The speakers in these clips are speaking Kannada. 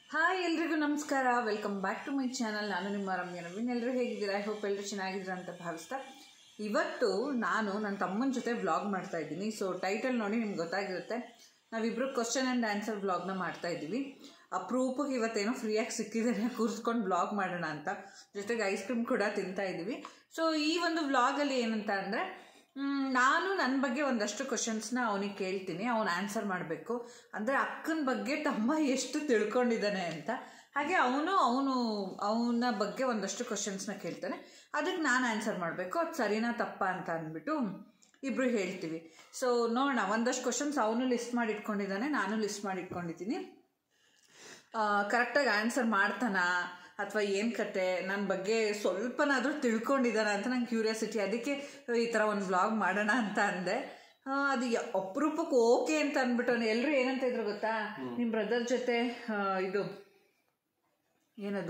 ಹಾಯ್ ಎಲ್ರಿಗೂ ನಮಸ್ಕಾರ welcome back to my channel ನಾನು ನಿಮ್ಮ ರಮ್ಯ ನವೀನ್ ಎಲ್ಲರೂ ಹೇಗಿದ್ದೀರಾ ಐ ಹೋಪ್ ಎಲ್ಲರೂ ಚೆನ್ನಾಗಿದ್ದೀರಾ ಅಂತ ಭಾವಿಸ್ತಾ ಇವತ್ತು ನಾನು ನನ್ನ ತಮ್ಮನ ಜೊತೆ ವ್ಲಾಗ್ ಮಾಡ್ತಾ ಇದ್ದೀನಿ ಸೊ ಟೈಟಲ್ ನೋಡಿ ನಿಮ್ಗೆ ಗೊತ್ತಾಗಿರುತ್ತೆ ನಾವಿಬ್ಬರು ಕ್ವಶನ್ ಆ್ಯಂಡ್ ಆನ್ಸರ್ ವ್ಲಾಗ್ನ ಮಾಡ್ತಾ ಇದ್ದೀವಿ ಅಪ್ರೂಪಕ್ಕೆ ಇವತ್ತೇನೋ ಫ್ರೀಯಾಗಿ ಸಿಕ್ಕಿದ್ದಾರೆ ಕೂರಿಸ್ಕೊಂಡು ವ್ಲಾಗ್ ಮಾಡೋಣ ಅಂತ ಜೊತೆಗೆ ಐಸ್ ಕ್ರೀಮ್ ಕೂಡ ತಿಂತಾ ಇದ್ದೀವಿ ಸೊ ಈ ಒಂದು ವ್ಲಾಗಲ್ಲಿ ಏನಂತ ಅಂದರೆ ಮ್, ನಾನು ನನ್ನ ಬಗ್ಗೆ ಒಂದಷ್ಟು ಕ್ವಶನ್ಸ್ನ ಅವನಿಗೆ ಕೇಳ್ತೀನಿ ಅವನು ಆನ್ಸರ್ ಮಾಡಬೇಕು ಅಂದರೆ ಅಕ್ಕನ ಬಗ್ಗೆ ತಮ್ಮ ಎಷ್ಟು ತಿಳ್ಕೊಂಡಿದ್ದಾನೆ ಅಂತ ಹಾಗೆ ಅವನು ಅವನು ಅವನ ಬಗ್ಗೆ ಒಂದಷ್ಟು ಕ್ವಶನ್ಸ್ನ ಕೇಳ್ತಾನೆ ಅದಕ್ಕೆ ನಾನು ಆನ್ಸರ್ ಮಾಡಬೇಕು ಅದು ಸರಿನಾ ತಪ್ಪ ಅಂತ ಅಂದ್ಬಿಟ್ಟು ಇಬ್ಬರು ಹೇಳ್ತೀವಿ ಸೊ ನೋಡೋಣ ಒಂದಷ್ಟು ಕ್ವಶನ್ಸ್ ಅವನು ಲಿಸ್ಟ್ ಮಾಡಿ ಇಟ್ಕೊಂಡಿದ್ದಾನೆ ನಾನು ಲಿಸ್ಟ್ ಮಾಡಿ ಇಟ್ಕೊಂಡಿದ್ದೀನಿ ಕರೆಕ್ಟಾಗಿ ಆನ್ಸರ್ ಮಾಡ್ತಾನಾ ಅಥವಾ ಏನು ಕತೆ ನನ್ನ ಬಗ್ಗೆ ಸ್ವಲ್ಪನಾದರೂ ತಿಳ್ಕೊಂಡಿದ್ದಾನ ಅಂತ ನಂಗೆ ಕ್ಯೂರಿಯಾಸಿಟಿ ಅದಕ್ಕೆ ಈ ಥರ ಒಂದು ವ್ಲಾಗ್ ಮಾಡೋಣ ಅಂತ ಅಂದೆ ಆ, ಅದು ಯ- ಅಪರೂಪಕ್ಕೆ ಓಕೆ ಅಂತ ಅಂದ್ಬಿಟ್ಟು ಎಲ್ಲರೂ ಏನಂತ ಇದ್ರು ಗೊತ್ತಾ ನಿಮ್ಮ ಬ್ರದರ್ ಜೊತೆ ಆ, ಇದು ಏನದು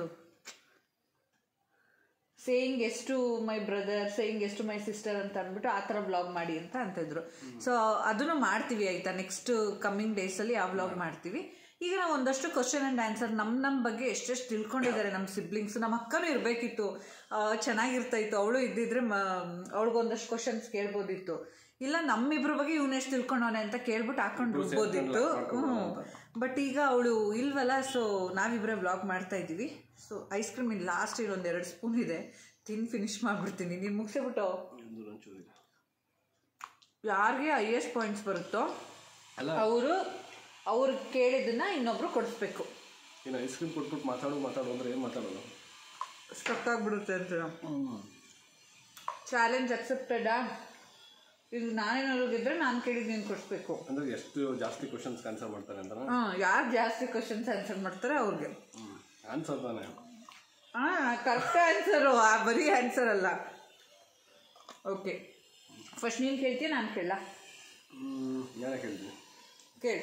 ಸೇಯಿಂಗ್ ಎಷ್ಟು ಮೈ ಬ್ರದರ್ ಸೇಯಿಂಗ್ ಎಷ್ಟು ಮೈ ಸಿಸ್ಟರ್ ಅಂತ ಅಂದ್ಬಿಟ್ಟು ಆ ಥರ ವ್ಲಾಗ್ ಮಾಡಿ ಅಂತ ಅಂತಿದ್ರು ಸೊ ಅದನ್ನು ಮಾಡ್ತೀವಿ ಆಯಿತಾ ನೆಕ್ಸ್ಟ್ ಕಮ್ಮಿಂಗ್ ಡೇಸಲ್ಲಿ ಆ ವ್ಲಾಗ್ ಮಾಡ್ತೀವಿ ಈಗ ನಾವು ಒಂದಷ್ಟು ಕ್ವಶನ್ ಆ್ಯಂಡ್ ಆನ್ಸರ್ ನಮ್ಮ ನಮ್ಮ ಬಗ್ಗೆ ಎಷ್ಟೆಷ್ಟು ತಿಳ್ಕೊಂಡಿದ್ದಾರೆ ನಮ್ಮ ಸಿಬ್ಲಿಂಗ್ಸ್ ನಮ್ಮ ಅಕ್ಕನೂ ಇರಬೇಕಿತ್ತು ಚೆನ್ನಾಗಿರ್ತಾ ಇತ್ತು ಅವಳು ಇದ್ದಿದ್ರೆ ಮ ಅವಳಿಗೊಂದಷ್ಟು ಕ್ವಶನ್ಸ್ ಕೇಳ್ಬೋದಿತ್ತು ಇಲ್ಲ ನಮ್ಮಿಬ್ರ ಬಗ್ಗೆ ಇವನು ಎಷ್ಟು ತಿಳ್ಕೊಂಡವನೆ ಅಂತ ಕೇಳ್ಬಿಟ್ಟು ಹಾಕೊಂಡು ಬಿಡ್ಬೋದಿತ್ತು ಹ್ಞೂ ಬಟ್ ಈಗ ಅವಳು ಇಲ್ವಲ್ಲ ಸೊ ನಾವಿಬ್ಬರೇ ವ್ಲಾಗ್ ಮಾಡ್ತಾ ಇದ್ದೀವಿ ಸೊ ಐಸ್ ಕ್ರೀಮ್ ಇನ್ನು ಲಾಸ್ಟ್ ಒಂದು ಎರಡು ಸ್ಪೂನ್ ಇದೆ ತಿಂದು ಫಿನಿಶ್ ಮಾಡ್ಬಿಡ್ತೀನಿ ನೀನು ಮುಗಿಸ್ಬಿಟ್ಟು ಯಾರಿಗೆ ಹೈಯೆಸ್ಟ್ ಪಾಯಿಂಟ್ಸ್ ಬರುತ್ತೋ ಅಲ್ಲ ಅವರು ಅವ್ರು ಕೇಳಿದ್ದನ್ನ ಇನ್ನೊಬ್ರು ಕೊಡಿಸ್ಬೇಕು ಇನ್ನು ಐಸ್ ಕ್ರೀಮ್ ಕೊಟ್ಬಿಟ್ಟು ಮಾತಾಡು ಮಾತಾಡು ಅಂದ್ರೆ ಏನು ಮಾತಾಡೋದು ಸ್ಟಕ್ ಆಗಿಬಿಡುತ್ತೆ ಅಂತ ಚಾಲೆಂಜ್ ಅಕ್ಸೆಪ್ಟೆಡಾ ಈಗ ನಾನೇನಾದ್ರು ಗೆದ್ರೆ ನಾನು ಕೇಳಿದ್ದು ನೀನು ಕೊಡಿಸ್ಬೇಕು ಅಂದ್ರೆ ಎಷ್ಟು ಜಾಸ್ತಿ ಕ್ವಶನ್ಸ್ ಆನ್ಸರ್ ಮಾಡ್ತಾರೆ ಅಂತ ಹಾಂ ಯಾರು ಜಾಸ್ತಿ ಕ್ವಶನ್ಸ್ ಆನ್ಸರ್ ಮಾಡ್ತಾರೆ ಅವ್ರಿಗೆ ಆನ್ಸರ್ ತಾನೆ ಹಾಂ ಕರೆಕ್ಟ್ ಆನ್ಸರು ಬರೀ ಆನ್ಸರ್ ಅಲ್ಲ ಓಕೆ ಫಸ್ಟ್ ನೀನು ಕೇಳ್ತೀಯ ನಾನು ಕೇಳ ಹ್ಮ್, ನಾನೇ ಕೇಳಿದ್ವಿ ಕೇಳಿ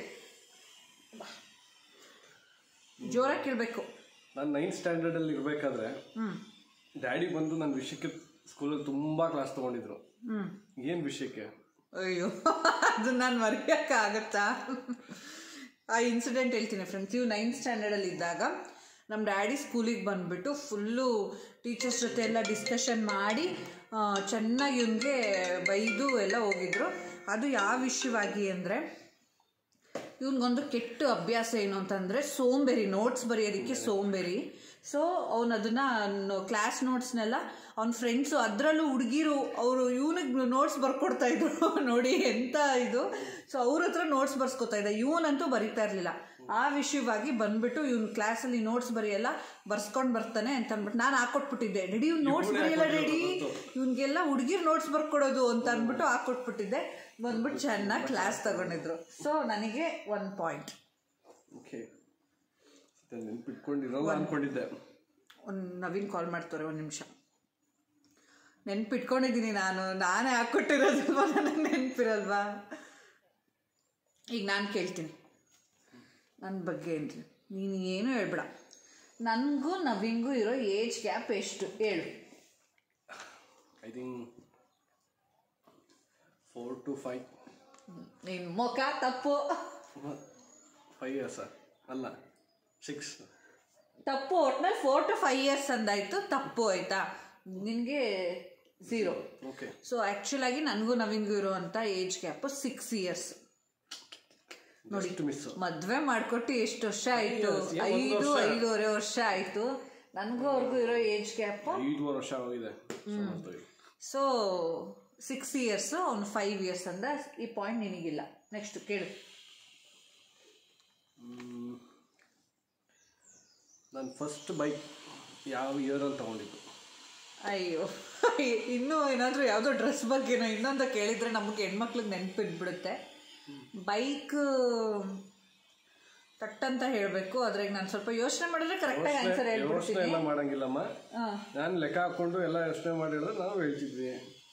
ಜೋರಾಗಿ ಕೇಳಬೇಕು ನಾನು ನೈನ್ತ್ ಸ್ಟ್ಯಾಂಡರ್ಡಲ್ಲಿ ಇರಬೇಕಾದ್ರೆ ಹ್ಞೂ ಡ್ಯಾಡಿ ಬಂದು ನನ್ನ ವಿಷಯಕ್ಕೆ ಸ್ಕೂಲಲ್ಲಿ ತುಂಬ ಕ್ಲಾಸ್ ತೊಗೊಂಡಿದ್ರು ಹ್ಞೂ ಏನು ವಿಷಯಕ್ಕೆ ಅಯ್ಯೋ ಅದು ನಾನು ಮರೆಯೋಕ್ಕಾಗತ್ತಾ ಆ ಇನ್ಸಿಡೆಂಟ್ ಹೇಳ್ತೀನಿ ಫ್ರೆಂಡ್ಸ್ ಇವು ನೈನ್ತ್ ಸ್ಟ್ಯಾಂಡರ್ಡಲ್ಲಿ ಇದ್ದಾಗ ನಮ್ಮ ಡ್ಯಾಡಿ ಸ್ಕೂಲಿಗೆ ಬಂದುಬಿಟ್ಟು ಫುಲ್ಲು ಟೀಚರ್ಸ್ ಜೊತೆ ಎಲ್ಲ ಡಿಸ್ಕಷನ್ ಮಾಡಿ ಆ, ಚೆನ್ನಾಗಿ ಇವನಿಗೆ ಬೈದು ಎಲ್ಲ ಹೋಗಿದ್ರು ಅದು ಯಾವ ವಿಷಯವಾಗಿ ಅಂದರೆ ಇವನಿಗೊಂದು ಕೆಟ್ಟ ಅಭ್ಯಾಸ ಏನು ಅಂತಂದರೆ ಸೋಂಬೇರಿ ನೋಟ್ಸ್ ಬರೆಯೋದಕ್ಕೆ ಸೋಂಬೇರಿ ಸೊ ಅವನು ಅದನ್ನು ಕ್ಲಾಸ್ ನೋಟ್ಸ್ನೆಲ್ಲ ಅವ್ನ ಫ್ರೆಂಡ್ಸು ಅದರಲ್ಲೂ ಹುಡುಗಿರು ಅವರು ಇವನಿಗೆ ನೋಟ್ಸ್ ಬರ್ಕೊಡ್ತಾ ಇದ್ರು ನೋಡಿ ಎಂತ ಇದು ಸೊ ಅವ್ರ ಹತ್ರ ನೋಟ್ಸ್ ಬರ್ಸ್ಕೊತಾ ಇದ್ದ ಇವನಂತೂ ಬರೀತಾ ಇರಲಿಲ್ಲ ಆ ವಿಷಯವಾಗಿ ಬಂದ್ಬಿಟ್ಟು ಇವ್ನ ಕ್ಲಾಸಲ್ಲಿ ನೋಟ್ಸ್ ಬರೆಯಲ್ಲ ಬರ್ಸ್ಕೊಂಡು ಬರ್ತಾನೆ ಅಂತ ಅಂದ್ಬಿಟ್ಟು ನಾನು ಹಾಕೊಟ್ಬಿಟ್ಟಿದ್ದೆ ರೆಡಿ ಇವ್ನು ನೋಟ್ಸ್ ಬರೆಯಲ್ಲ ರೆಡಿ ಇವನಿಗೆಲ್ಲ ಹುಡುಗಿರ್ ನೋಟ್ಸ್ ಬರ್ಕೊಡೋದು ಅಂತ ಅಂದ್ಬಿಟ್ಟು ಹಾಕೊಟ್ಬಿಟ್ಟಿದ್ದೆ ಬಂದ್ಬಿಟ್ಟು ಚೆನ್ನಾಗಿ ಕ್ಲಾಸ್ ತಗೊಂಡಿದ್ರು ಸೊ ನನಗೆ ಒನ್ ಪಾಯಿಂಟ್ ಓಕೆ ನೆನ್ಪಿಟ್ಕೊಂಡಿರೋಲ್ಲ ಅನ್ಕೊಂಡಿದ್ದೆ ಒಂದು ನವೀನ್ ಕಾಲ್ ಮಾಡ್ತಾರೆ ಒಂದು ನಿಮಿಷ ನೆನ್ಪಿಟ್ಕೊಂಡಿದ್ದೀನಿ ನಾನು ನಾನೇ ಹಾಕ್ಕೊಟ್ಟಿರೋದಲ್ವಾ ನನಗೆ ನೆನಪಿರಲ್ವಾ ಈಗ ನಾನು ಕೇಳ್ತೀನಿ ನನ್ನ ಬಗ್ಗೆ ಏನ್ರಿ ನೀನು ಏನು ಹೇಳ್ಬೇಡ ನನಗೂ ನವಿಂಗೂ ಇರೋ ಏಜ್ ಗ್ಯಾಪ್ ಎಷ್ಟು ಹೇಳು I think four to five ನಿನ್ನ ಮುಖ ತಪ್ಪು ಫೈವ್ ಇಯರ್ಸ್ ಅಲ್ಲ ಸಿಕ್ಸ್ ತಪ್ಪು ಒಟ್ನಲ್ಲಿ ಫೋರ್ ಟು ಫೈವ್ ಇಯರ್ಸ್ ಅಂದಾಯ್ತು ತಪ್ಪು ಆಯ್ತಾ ನಿನಗೆ ಝೀರೋ ಓಕೆ ಸೊ ಆ್ಯಕ್ಚುಲ್ ಆಗಿ ನನಗೂ ನವಿನ್ಗೂ ಇರುವಂಥ ಏಜ್ ಗ್ಯಾಪ್ ಸಿಕ್ಸ್ ಇಯರ್ಸ್ ನೋಡಿ ಎಷ್ಟು ಮಿಸ್ ಮದ್ವೆ ಮಾಡ್ಕೊಟ್ಟು ಎಷ್ಟು ವರ್ಷ ಆಯ್ತು Years, yeah, ಒಂದ್ ಐದು ವರ್ಷ. ಐದೂವರೆ ವರ್ಷ ಆಯ್ತು ನನಗೂ ಅವ್ರಿಗೂ ಇರೋ ಏಜ್ ಗ್ಯಾಪ್ ಐದುವರೆ ವರ್ಷ ಆಗಿದೆ So, ಸೊ ಸಿಕ್ಸ್ ಇಯರ್ಸ್ ಅವ್ನು ಫೈವ್ ಇಯರ್ಸ್ ಅಂದ್ರೆ ಈ ಪಾಯಿಂಟ್ ನಿನಗಿಲ್ಲ ನೆಕ್ಸ್ಟ್ ಕೇಳು ನಾನು ಫಸ್ಟ್ ಬೈಕ್ ಯಾವ ಇಯರಲ್ಲಿ ತೊಗೊಂಡಿದ್ದು ಅಯ್ಯೋ ಇನ್ನೂ ಏನಾದರೂ ಯಾವುದೋ ಡ್ರೆಸ್ ಬಗ್ಗೆನೋ ಇನ್ನೊಂದು ಕೇಳಿದರೆ ನಮಗೆ ಹೆಣ್ಮಕ್ಳಿಗೆ ನೆನಪಿದ್ಬಿಡುತ್ತೆ ಬೈಕ್ ತಟ್ಟಂತ ಹೇಳಬೇಕು ಅದ್ರಾಗ ನಾನು ಸ್ವಲ್ಪ ಯೋಚನೆ ಮಾಡಿದ್ರೆ ಕರೆಕ್ಟಾಗಿ ಆನ್ಸರ್ ಯೋಚನೆ ಹೇಳ್ಬಿಡ್ತೀನಿ ಎಲ್ಲ ಮಾಡಂಗಿಲ್ಲಮ್ಮ ಹಾಂ ನಾನು ಲೆಕ್ಕ ಹಾಕೊಂಡು ಎಲ್ಲ ಯೋಚನೆ ಮಾಡಿದ್ರೆ ನಾವು ಹೇಳ್ತಿದ್ವಿ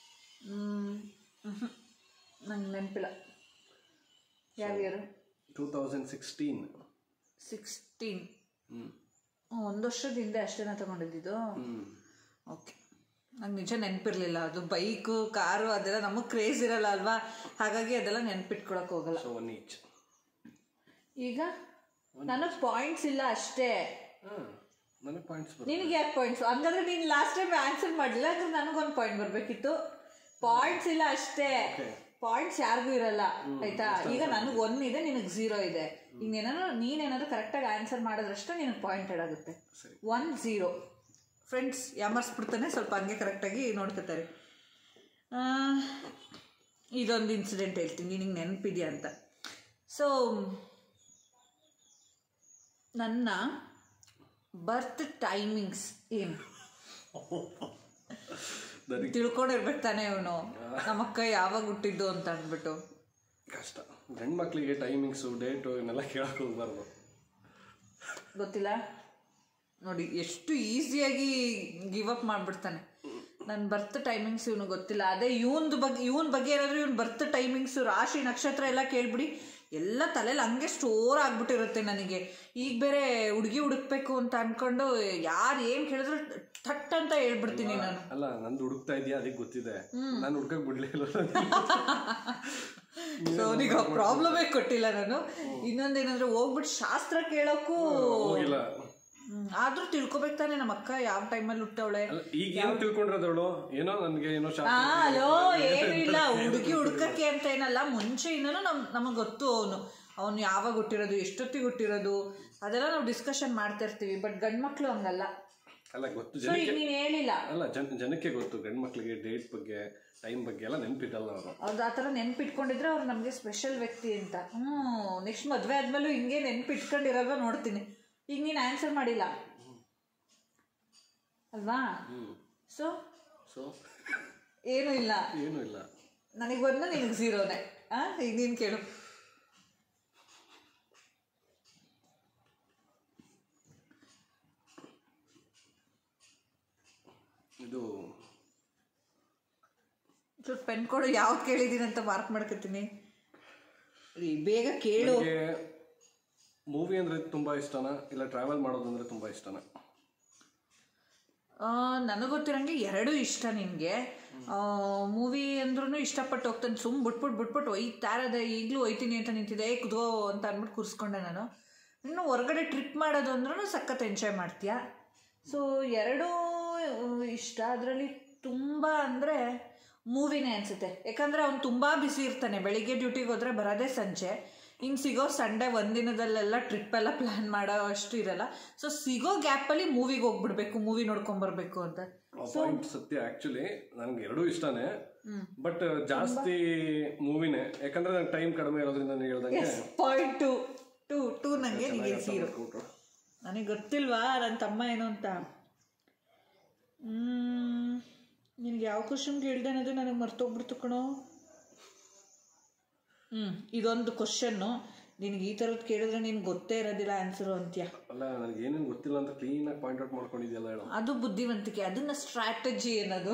ನಂಗೆ ನೆನಪಿಲ್ಲ ಯಾವ year two thousand sixteen sixteen ಹ್ಞೂ ಒಂದು ವರ್ಷದ ಹಿಂದೆ ಅಷ್ಟೇನ ತಗೊಂಡಿದ್ದು ಹ್ಞೂ ಓಕೆ ನಂಗೆ ನಿಜ ನೆನಪಿರಲಿಲ್ಲ ಅದು ಬೈಕು ಕಾರು ಅದೆಲ್ಲ ನಮಗೆ ಕ್ರೇಜ್ ಇರಲ್ಲ ಅಲ್ವಾ ಹಾಗಾಗಿ ಅದೆಲ್ಲ ನೆನ್ಪಿಟ್ಕೊಳಕ್ಕೆ ಹೋಗಲ್ಲ ಸೊ ಒನ್ ಈಚ್ ಈಗ ನನಗೆ ಪಾಯಿಂಟ್ಸ್ ಇಲ್ಲ ಅಷ್ಟೇ ಹಾಂ ನನಗೆ ಪಾಯಿಂಟ್ಸ್ ಬರುತ್ತೆ ನಿನಗೆ ಯಾಕೆ ಪಾಯಿಂಟ್ಸ್ ಹಂಗಂದ್ರೆ ನೀನು ಲಾಸ್ಟ್ ಟೈಮ್ ಆನ್ಸರ್ ಮಾಡಲಿಲ್ಲ ಅಂದ್ರೆ ನನಗೊಂದು ಪಾಯಿಂಟ್ ಬರಬೇಕಿತ್ತು ಪಾಯಿಂಟ್ಸ್ ಇಲ್ಲ ಅಷ್ಟೇ ಪಾಯಿಂಟ್ಸ್ ಯಾರಿಗೂ ಇರಲ್ಲ ಆಯ್ತಾ ಈಗ ನನಗೆ ಒನ್ ಇದೆ ನಿನಗೆ ಝೀರೋ ಇದೆ ಈಗ ಏನಾದ್ರು ನೀನೇನಾದ್ರು ಕರೆಕ್ಟಾಗಿ ಆನ್ಸರ್ ಮಾಡಿದ್ರಷ್ಟೇ ನಿನಗೆ ಪಾಯಿಂಟ್ ಆಗುತ್ತೆ ಸರಿ. ಒನ್ ಝೀರೋ ಫ್ರೆಂಡ್ಸ್ ಯಾಮರ್ಸ್ಬಿಡ್ತಾನೆ ಸ್ವಲ್ಪ ಹಂಗೆ ಕರೆಕ್ಟಾಗಿ ನೋಡ್ಕೋತಾರೆ ಆ, ಇದೊಂದು ಇನ್ಸಿಡೆಂಟ್ ಹೇಳ್ತೀನಿ ನಿನಗೆ ನೆನಪಿದೆಯಾ ಅಂತ ಸೊ ನನ್ನ ಬರ್ತ್ ಟೈಮಿಂಗ್ಸ್ ಏನು ನನಗೆ ತಿಳ್ಕೊಂಡಿರ್ಬೇಕು ತಾನೇ ಇವನು ನಮ್ಮಕ್ಕ ಯಾವಾಗ ಹುಟ್ಟಿದ್ದು ಅಂತ ಅಂದ್ಬಿಟ್ಟು ಕಷ್ಟ ಗಂಡು ಮಕ್ಕಳಿಗೆ ಟೈಮಿಂಗ್ಸು ಡೇಟು ಇವನ್ನೆಲ್ಲ ಕೇಳಕ್ಕೆ ಹೋಗ್ಬಾರ್ದು ಗೊತ್ತಿಲ್ಲ ನೋಡಿ ಎಷ್ಟು ಈಸಿಯಾಗಿ ಗಿವ್ ಅಪ್ ಮಾಡಿಬಿಡ್ತಾನೆ ನನ್ನ ಬರ್ತ್ ಟೈಮಿಂಗ್ಸ್ ಇವನು ಗೊತ್ತಿಲ್ಲ ಅದೇ ಇವನ್ದು ಬಗ್ಗೆ ಇವನ್ ಬಗ್ಗೆ ಏನಾದರೂ ಇವ್ನ ಬರ್ತ್ ಟೈಮಿಂಗ್ಸು ರಾಶಿ ನಕ್ಷತ್ರ ಎಲ್ಲ ಕೇಳ್ಬಿಡಿ ಎಲ್ಲ ತಲೆಯಲ್ಲಿ ಹಂಗೆ ಸ್ಟೋರ್ ಆಗ್ಬಿಟ್ಟಿರುತ್ತೆ ನನಗೆ ಈಗ ಬೇರೆ ಹುಡುಗಿ ಹುಡುಕ್ಬೇಕು ಅಂತ ಅನ್ಕೊಂಡು ಯಾರು ಏನು ಕೇಳಿದ್ರು ಥಟ್ ಅಂತ ಹೇಳ್ಬಿಡ್ತೀನಿ ನಾನು ಅಲ್ಲ ನಂದು ಹುಡುಕ್ತಾ ಇದೆಯಾ ಅದಕ್ಕೆ ಗೊತ್ತಿದೆ ನಾನು ಹುಡ್ಕಕ್ ಬಿಡ್ಲಿಲ್ಲ ಸೊ ಅವನಿಗೆ ಪ್ರಾಬ್ಲಮೇ ಕೊಟ್ಟಿಲ್ಲ ನಾನು ಇನ್ನೊಂದೇನಂದ್ರೆ ಹೋಗ್ಬಿಟ್ಟು ಶಾಸ್ತ್ರ ಕೇಳೋಕ್ಕೂ ಹೋಗಿಲ್ಲ ಹ್ಮ್, ಆದ್ರೂ ತಿಳ್ಕೊಬೇಕು ತಾನೆ ನಮ್ಮ ಅಕ್ಕ ಯಾವ ಟೈಮಲ್ಲಿ ಹುಟ್ಟವಳೆ ಅಲ್ಲ ಈಗ ಏನು ತಿಳ್ಕೊಂಡಿರೋದವಳು ಏನೋ ನನಗೆ ಏನೋ ಶಾಸ್ತ್ರ ಆ ಹಲೋ ಏನು ಇಲ್ಲ ಹುಡುಗಿ ಹುಡುಕಕ್ಕೆ ಅಂತ ಏನಲ್ಲ ಮುಂಚೆಯಿಂದನೂ ನಮ್ ನಮಗೆ ಗೊತ್ತು ಅವನು ಅವನು ಯಾವಾಗ ಹುಟ್ಟಿರೋದು ಎಷ್ಟೊತ್ತಿಗೆ ಹುಟ್ಟಿರೋದು ಅದೆಲ್ಲ ನಾವು ಡಿಸ್ಕಷನ್ ಮಾಡ್ತಾ ಇರ್ತೀವಿ ಬಟ್ ಗಂಡು ಮಕ್ಳು ಹಂಗಲ್ಲ ಅಲ್ಲ ಗೊತ್ತು ಸೊ ಜನ ಈಗ ನೀನು ಹೇಳಿಲ್ಲ ಅಲ್ಲ ಜನ ಜನಕ್ಕೆ ಗೊತ್ತು ಗಂಡು ಮಕ್ಕಳಿಗೆ ಡೇಟ್ ಬಗ್ಗೆ ಟೈಮ್ ಬಗ್ಗೆ ಎಲ್ಲ ನೆನಪಿಟ್ಟಲ್ಲ ಅವರು ಅವ್ರು ಆ ಥರ ನೆನ್ಪಿಟ್ಕೊಂಡಿದ್ರೆ ಅವ್ರು ನಮಗೆ ಸ್ಪೆಷಲ್ ವ್ಯಕ್ತಿ ಅಂತ ಹ್ಞೂ ನೆಕ್ಸ್ಟ್ ಮದುವೆ ಆದ್ಮೇಲೂ ಹಿಂಗೆ ನೆನ್ಪಿಟ್ಕೊಂಡಿರೋದ ನೋಡ್ತೀನಿ ಈಗ ನೀನು ಆನ್ಸರ್ ಮಾಡಿಲ್ಲ ಅಲ್ವಾ ಸೊ ಸೊ ಏನೂ ಇಲ್ಲ ಏನೂ ಇಲ್ಲ ನನಗೆ ಒಂದು ನಿನಗೆ ಝೀರೋನೇ ಆ ಈಗ ನೀನು ಕೇಳು ಇದು ಸ್ವಲ್ಪ ಪೆನ್ ಕೊಡು ಯಾವ್ದು ಕೇಳಿದ್ದೀನಿ ಅಂತ ಮಾರ್ಕ್ ಮಾಡ್ಕೊತೀನಿ ರೀ, ಬೇಗ ಕೇಳು ನನಗೆ ಮೂವಿ ಅಂದ್ರೆ ತುಂಬಾ ಇಷ್ಟನ ಇಲ್ಲ ಟ್ರಾವೆಲ್ ಮಾಡೋದು ಅಂದ್ರೆ ತುಂಬಾ ಇಷ್ಟನ ನನಗೆ ಗೊತ್ತಿರಂಗೆ ಎರಡೂ ಇಷ್ಟ ನಿನಗೆ ಮೂವಿ ಅಂದ್ರೂ ಇಷ್ಟಪಟ್ಟು ಹೋಗ್ತಾನೆ ಸುಮ್ಮ ಬಿಟ್ಬಿಟ್ಟು ಬಿಟ್ಬಿಟ್ಟು ಒಯ್ತಾ ಇರೋದೆ ಈಗಲೂ ಒಯ್ತೀನಿ ಅಂತ ನಿಂತಿದೆ ಏ ಕುದ್ಗೋ ಅಂತ ಅಂದ್ಬಿಟ್ಟು ಕೂರಿಸ್ಕೊಂಡೆ ನಾನು ಇನ್ನು ಹೊರಗಡೆ ಟ್ರಿಪ್ ಮಾಡೋದು ಅಂದ್ರೂ ಸಖತ್ ಎಂಜಾಯ್ ಮಾಡ್ತೀಯ ಸೊ ಎರಡೂ ಆ, ಇಷ್ಟ ಅದರಲ್ಲಿ ತುಂಬ ಅಂದರೆ ಮೂವಿನೇ ಅನಿಸುತ್ತೆ ಯಾಕಂದರೆ ಅವ್ನು ತುಂಬ ಬಿಸಿ ಇರ್ತಾನೆ ಬೆಳಿಗ್ಗೆ ಡ್ಯೂಟಿಗೆ ಹೋದರೆ ಬರೋದೇ ಸಂಜೆ ಇನ್ನು ಸಿಗೋ ಸಂಡೇ ಒಂದಿನದಲ್ಲೆಲ್ಲ ಟ್ರಿಪ್ ಎಲ್ಲ ಪ್ಲ್ಯಾನ್ ಮಾಡೋ ಅಷ್ಟು ಇರಲ್ಲ ಸೊ ಸಿಗೋ ಗ್ಯಾಪಲ್ಲಿ ಮೂವಿಗೆ ಹೋಗ್ಬಿಡ್ಬೇಕು ಮೂವಿ ನೋಡ್ಕೊಂಬರ್ಬೇಕು ಅಂತ ಪಾಯಿಂಟ್ ಸತ್ಯ ಆಕ್ಚುಲಿ ನನಗೆ ಎರಡೂ ಇಷ್ಟನೇ ಬಟ್ ಜಾಸ್ತಿ ಮೂವಿನೇ ಯಾಕಂದ್ರೆ ನಂಗೆ ಟೈಮ್ ಕಡಿಮೆ ಇರೋದ್ರಿಂದ ನಾನು ಹೇಳ್ದಂಗೆ ಪಾಯಿಂಟ್ ಟು ಟು ಟು ನನಗೆ ನಿಮಗೆ ಝೀರೋ ಕೊಟ್ರು. ನನಗೆ ಗೊತ್ತಿಲ್ವಾ ನನ್ನ ತಮ್ಮ ಏನು ಅಂತ ಹ್ಮ್, ನಿನಗೆ ಯಾವ ಕ್ವಶನ್ ಕೇಳ್ದೆ ಅನ್ನೋದು ನನಗೆ ಮರ್ತೋಗ್ಬಿಡ್ತು ಕಣೋ ಹ್ಞೂ ಇದೊಂದು ಕ್ವಶನ್ನು ನಿನಗೆ ಈ ಥರದ್ದು ಕೇಳಿದ್ರೆ ನಿನ್ಗೆ ಗೊತ್ತೇ ಇರೋದಿಲ್ಲ ಆನ್ಸರು ಅಂತ್ಯ ಅಲ್ಲ ನನಗೆ ಏನೇನು ಗೊತ್ತಿಲ್ಲ ಅಂತ ಕ್ಲೀನಾಗಿ ಪಾಯಿಂಟ್ ಔಟ್ ಮಾಡ್ಕೊಂಡಿದ್ಯಲ್ಲ ಹೇಳು ಅದು ಬುದ್ಧಿವಂತಿಕೆ ಅದನ್ನ ಸ್ಟ್ರಾಟಜಿ ಏನದು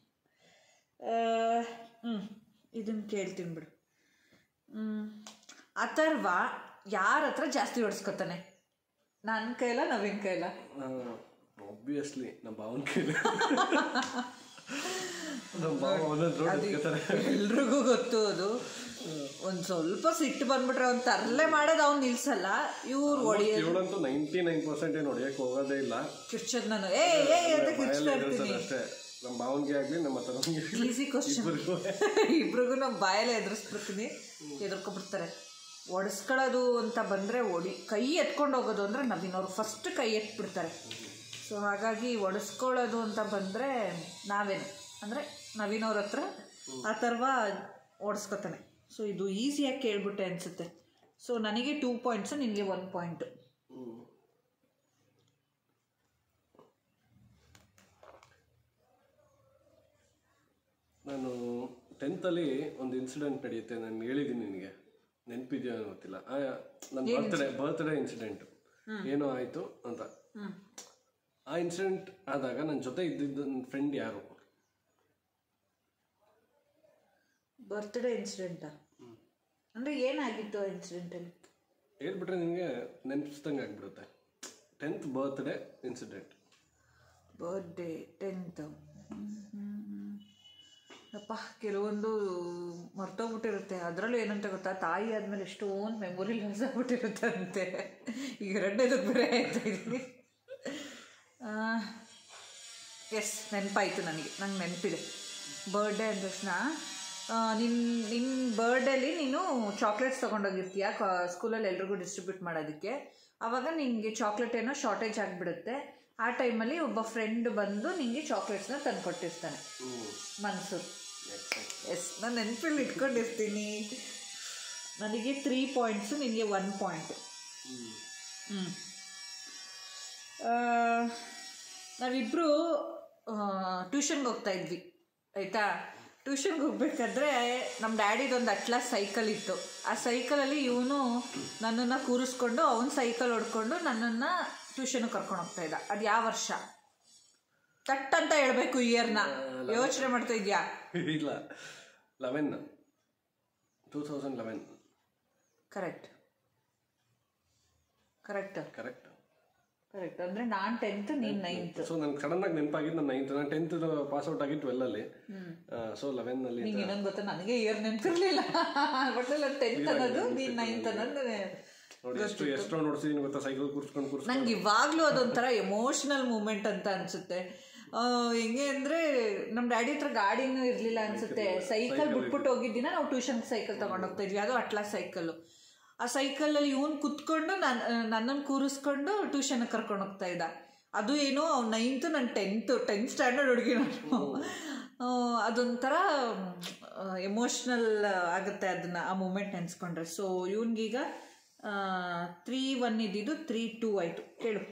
ಹ್ಞೂ ಇದನ್ನು ಕೇಳ್ತೀನಿ ಬಿಡು ಹ್ಮ್. ಅಥರ್ವ ಯಾರ ಹತ್ರ ಜಾಸ್ತಿ ಹೊಡ್ಸ್ಕೊತಾನೆ ನನ್ನ ಕೈಲ ನವೀನ್ ಕೈಲ ಆಬ್ವಿಯಸ್ಲಿ ನಮ್ಮ ಭಾವನ ಕೈಲಿ ನಮ್ಮ ಭಾವ ಒಂದೊಂದು ರೋಡ್ ಇಟ್ಕೊತಾರೆ ಎಲ್ರಿಗೂ ಗೊತ್ತು ಅದು ಒಂದು ಸ್ವಲ್ಪ ಸಿಟ್ಟು ಬಂದ್ಬಿಟ್ರೆ ಅವ್ನು ತರಲೆ ಮಾಡೋದು ಅವ್ನು ನಿಲ್ಸಲ್ಲ ಇವ್ರು ಹೊಡಿಯೋದು ಇವಳಂತೂ ನೈಂಟಿ ನೈನ್ ಪರ್ಸೆಂಟ್ ಏನು ಹೊಡಿಯಕ್ಕೆ ಹೋಗೋದೇ ಇಲ್ಲ ಕಿರ್ಚೋದು ನಾನು ಏ ಏ ಅಂತ ಕಿರ್ಚ್ತಾ ಬಾಯಲ್ಲಿ ಇರ್ತೀನಿ ಎದುರಿಸೋದು ಅಷ್ಟೇ ನಮ್ಮ ಭಾವನ್ಗೆ ಆಗ್ಲಿ ನಮ್ಮ ತನಗೆ ಈಸಿ ಕ್ವಶನ್ ಇಬ್ರಿಗೂ ನಾವು ಬಾಯಲ್ಲೇ ಎದುರಿಸ್ಬಿಡ್ತೀನಿ ಎದುರ್ಕೊಬಿಡ್ತಾರೆ ಒಡಿಸ್ಕೊಳ್ಳೋದು ಅಂತ ಬಂದರೆ ಒಡಿ ಕೈ ಎತ್ಕೊಂಡು ಹೋಗೋದು ಅಂದರೆ ನವೀನವ್ರು ಫಸ್ಟ್ ಕೈ ಎತ್ಬಿಡ್ತಾರೆ ಸೊ ಹಾಗಾಗಿ ಒಡಿಸ್ಕೊಳ್ಳೋದು ಅಂತ ಬಂದರೆ ನಾವೇನು ಅಂದರೆ ನವೀನವ್ರ ಹತ್ರ ಆ ಥರವ ಓಡಿಸ್ಕೊತಾನೆ ಸೊ ಇದು ಈಸಿಯಾಗಿ ಕೇಳ್ಬಿಟ್ಟೆ ಅನಿಸುತ್ತೆ ಸೊ ನನಗೆ ಟೂ ಪಾಯಿಂಟ್ಸು ನಿನಗೆ ಒನ್ ಪಾಯಿಂಟು ನಾನು ಟೆಂತಲ್ಲಿ ಒಂದು ಇನ್ಸಿಡೆಂಟ್ ನಡೆಯುತ್ತೆ ನಾನು ಹೇಳಿದ್ದೀನಿ ನಿನಗೆ ನೆನಪಿದೆಯೋ ಏನೋ ಗೊತ್ತಿಲ್ಲ ಆ, ನನ್ನ ಬರ್ತ್ಡೇ ಬರ್ತ್ಡೇ ಇನ್ಸಿಡೆಂಟ್ ಏನೋ ಆಯಿತು ಅಂತ ಹ್ಞೂ ಆ ಇನ್ಸಿಡೆಂಟ್ ಆದಾಗ ನನ್ನ ಜೊತೆ ಇದ್ದಿದ್ದ ನನ್ನ ಫ್ರೆಂಡ್ ಯಾರು ಬರ್ತ್ಡೇ ಇನ್ಸಿಡೆಂಟಾ ಅಂದರೆ ಏನಾಗಿತ್ತು ಆ ಇನ್ಸಿಡೆಂಟಲ್ಲಿ ಹೇಳ್ಬಿಟ್ರೆ ನಿನಗೆ ನೆನಪಿಸ್ದಂಗೆ ಆಗ್ಬಿಡುತ್ತೆ tenth birthday incident birthday tenth ಅಪ್ಪ ಕೆಲವೊಂದು ಮರ್ತೋಗ್ಬಿಟ್ಟಿರುತ್ತೆ ಅದರಲ್ಲೂ ಏನಂತ ಗೊತ್ತಾ ತಾಯಿ ಆದಮೇಲೆ ಎಷ್ಟೊಂದು ಮೆಮೊರಿ ಲಾಸ್ ಆಗ್ಬಿಟ್ಟಿರುತ್ತೆ ಅಂತೆ ಈಗ ಎರಡನೇದಕ್ಕೆ ಬೇರೆ ಆಯ್ತಾ ಇದ್ದೀನಿ ಎಸ್ ನೆನಪಾಯಿತು ನನಗೆ ನಂಗೆ ನೆನಪಿದೆ ಬರ್ಡೇ ಅಂದ ತಕ್ಷಣ ನಿನ್ನ ನಿನ್ನ ಬರ್ಡೇಲಿ ನೀನು ಚಾಕ್ಲೇಟ್ಸ್ ತೊಗೊಂಡೋಗಿರ್ತೀಯ ಸ್ಕೂಲಲ್ಲಿ ಎಲ್ರಿಗೂ ಡಿಸ್ಟ್ರಿಬ್ಯೂಟ್ ಮಾಡೋದಕ್ಕೆ ಆವಾಗ ನಿನಗೆ ಚಾಕ್ಲೇಟ್ ಏನೋ ಶಾರ್ಟೇಜ್ ಆಗಿಬಿಡುತ್ತೆ ಆ ಟೈಮಲ್ಲಿ ಒಬ್ಬ ಫ್ರೆಂಡ್ ಬಂದು ನಿನಗೆ ಚಾಕ್ಲೇಟ್ಸ್ನ ತಂದು ಕೊಟ್ಟಿರ್ತಾನೆ ಮನ್ಸೂರ್ ಎಸ್ ನಾನು ನೆನಪಲ್ಲಿ ಇಟ್ಕೊಂಡಿರ್ತೀನಿ ನನಗೆ ತ್ರೀ ಪಾಯಿಂಟ್ಸು ನಿನಗೆ ಒನ್ ಪಾಯಿಂಟ್ ಹ್ಞೂ ನಾವಿಬ್ಬರು ಟ್ಯೂಷನ್ಗೆ ಹೋಗ್ತಾ ಇದ್ವಿ ಆಯಿತಾ ಟ್ಯೂಷನ್ಗೆ ಹೋಗ್ಬೇಕಾದ್ರೆ ನಮ್ಮ ಡ್ಯಾಡಿದೊಂದು ಅಟ್ಲಾಸ್ ಸೈಕಲ್ ಇತ್ತು ಆ ಸೈಕಲಲ್ಲಿ ಇವನು ನನ್ನನ್ನು ಕೂರಿಸ್ಕೊಂಡು ಅವನ ಸೈಕಲ್ ಹೊಡ್ಕೊಂಡು ನನ್ನನ್ನು ಟ್ಯೂಷನ್ಗೆ ಕರ್ಕೊಂಡು ಹೋಗ್ತಾ ಇದ್ದ ಅದು ಯಾವ ವರ್ಷ ತಟ್ ಅಂತ ಹೇಳ್ಬೇಕು ಇಯರ್ನ ಯೋಚನೆ ಮಾಡ್ತಾ ಇದ್ಯಾ ಇಲ್ಲ eleven two thousand eleven correct correct correct correct ಅಂದರೆ ನಾನು ಟೆಂತ್ ನೀನು ನೈನ್ತ್ ಸೊ ನನ್ಗೆ ಸಡನ್ ಆಗಿ ನೆನಪಾಗಿದ್ದು ನಾನು ನೈನ್ತ್ ನಾನು ಟೆಂತ್ ಪಾಸ್ ಔಟ್ ಆಗಿ ಟ್ವೆಲ್ ಅಲ್ಲಿ ಸೊ ಲೆವೆನ್ ಅಲ್ಲಿ ನಿಂಗೆ ಇನ್ನೊಂದು ಗೊತ್ತಾ ನನಗೆ ಇಯರ್ ನೆನಪಿರ್ಲಿಲ್ಲ ಬಟ್ ಅಲ್ಲ ಟೆಂತ್ ಅನ್ನೋದು ನೀನು ನೈನ್ತ್ ಅನ್ನೋದು ನೋಡಿ ಎಷ್ಟು ಎಷ್ಟು ನೋಡ್ಸಿದೀನಿ ಗೊತ್ತಾ ಸೈಕಲ್ ಕೂರ್ಸ್ಕೊಂಡು ಕೂರ್ಸ್ಕೊಂಡು ನಂಗೆ ಇವಾಗಲೂ ಅದೊಂಥರ ಎಮೋಷ್ನಲ್ ಮೂಮೆಂಟ್ ಅಂತ ಅನ್ಸುತ್ತೆ ಆ, ಹೆಂಗೆ ಅಂದ್ರೆ ನಮ್ಮ ಡ್ಯಾಡಿ ಹತ್ರ ಗಾಡಿನೂ ಇರಲಿಲ್ಲ ಅನ್ಸುತ್ತೆ ಸೈಕಲ್ ಬಿಟ್ಬಿಟ್ಟು ಹೋಗಿದ್ದಿನ ನಾವು ಟ್ಯೂಷನ್ಗೆ ಸೈಕಲ್ ತಗೊಂಡು ಹೋಗ್ತಾ ಇದ್ವಿ ಅದು ಅಟ್ಲಾ ಸೈಕಲ್ಲು ಆ ಸೈಕಲಲ್ಲಿ ಇವನು ಕುತ್ಕೊಂಡು ನನ್ನ ನನ್ನನ್ನು ಕೂರಿಸ್ಕೊಂಡು ಟ್ಯೂಷನ್ಗೆ ಕರ್ಕೊಂಡು ಹೋಗ್ತಾ ಇದ್ದ ಅದು ಏನೋ ಅವ್ನು ನೈನ್ತು ನಾನು ಟೆಂತು ಟೆಂತ್ ಸ್ಟ್ಯಾಂಡರ್ಡ್ ಹುಡುಗಿ ನಾನು ಆ, ಅದೊಂಥರ ಎಮೋಷ್ನಲ್ ಆಗುತ್ತೆ ಅದನ್ನ ಆ ಮೂಮೆಂಟ್ ನೆನೆಸ್ಕೊಂಡ್ರೆ ಸೊ ಇವನಿಗೀಗ ತ್ರೀ ಒನ್ ಇದ್ದಿದ್ದು ತ್ರೀ ಟೂ ಆಯಿತು ಕೇಳು